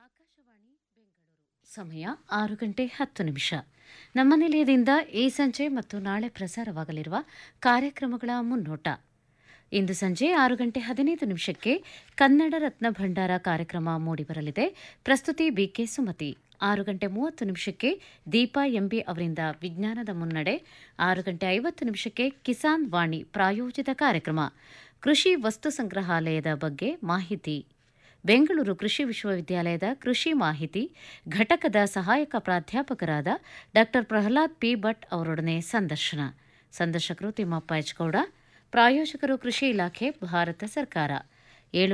ಆಕಾಶವಾಣಿ ಬೆಂಗಳೂರು ಸಮಯ ಆರು ಗಂಟೆ ಹತ್ತು ನಿಮಿಷ ನಮ್ಮ ನಿಲಯದಿಂದ ಈ ಸಂಜೆ ಮತ್ತು ನಾಳೆ ಪ್ರಸಾರವಾಗಲಿರುವ ಕಾರ್ಯಕ್ರಮಗಳ ಮುನ್ನೋಟ ಇಂದು ಸಂಜೆ ಆರು ಗಂಟೆ ಹದಿನೈದು ನಿಮಿಷಕ್ಕೆ ಕನ್ನಡ ರತ್ನ ಭಂಡಾರ ಕಾರ್ಯಕ್ರಮ ಮೂಡಿಬರಲಿದೆ ಪ್ರಸ್ತುತಿ ಬಿಕೆ ಸುಮತಿ ಆರು ಗಂಟೆ ಮೂವತ್ತು ನಿಮಿಷಕ್ಕೆ ದೀಪಾ ಎಂಬಿ ಅವರಿಂದ ವಿಜ್ಞಾನದ ಮುನ್ನಡೆ ಆರು ಗಂಟೆ ಐವತ್ತು ನಿಮಿಷಕ್ಕೆ ಕಿಸಾನ್ ವಾಣಿ ಪ್ರಾಯೋಜಿತ ಕಾರ್ಯಕ್ರಮ ಕೃಷಿ ವಸ್ತು ಸಂಗ್ರಹಾಲಯದ ಬಗ್ಗೆ ಮಾಹಿತಿ ಬೆಂಗಳೂರು ಕೃಷಿ ವಿಶ್ವವಿದ್ಯಾಲಯದ ಕೃಷಿ ಮಾಹಿತಿ ಘಟಕದ ಸಹಾಯಕ ಪ್ರಾಧ್ಯಾಪಕರಾದ ಡಾ ಪ್ರಹ್ಲಾದ್ ಪಿ ಭಟ್ ಅವರೊಡನೆ ಸಂದರ್ಶನ ಸಂದರ್ಶಕರು ತಿಮ್ಮಪ್ಪ ಎಚ್ಗೌಡ ಪ್ರಾಯೋಜಕರು ಕೃಷಿ ಇಲಾಖೆ ಭಾರತ ಸರ್ಕಾರ